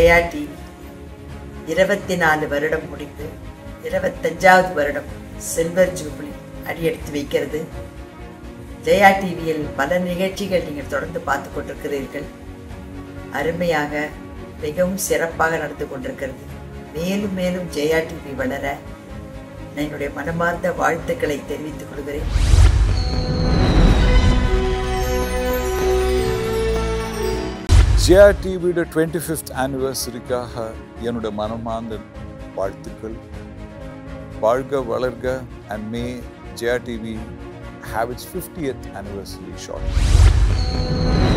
Jaya TV இருபத்தி நாலு வருடம் முடிந்து இருபத்தஞ்சாவது வருடம் சில்வர் ஜூப்ளி அடியெடுத்து வைக்கிறது ஜெயா டிவியில் பல நிகழ்ச்சிகள் நீங்கள் தொடர்ந்து பார்த்து கொண்டிருக்கிறீர்கள் அருமையாக மிகவும் சிறப்பாக நடந்து கொண்டிருக்கிறது மேலும் மேலும் ஜெயா டிவி வளர நான் என்னுடைய மனமார்ந்த வாழ்த்துக்களை தெரிவித்துக் கொள்கிறேன் ஜியா டிவியோட டுவெண்ட்டி ஃபிஃப்த் ஆனிவர்சரிக்காக என்னோட மனமார்ந்த வாழ்த்துக்கள் வாழ்க வளர்க and may Jaya TV have its 50th anniversary shortly.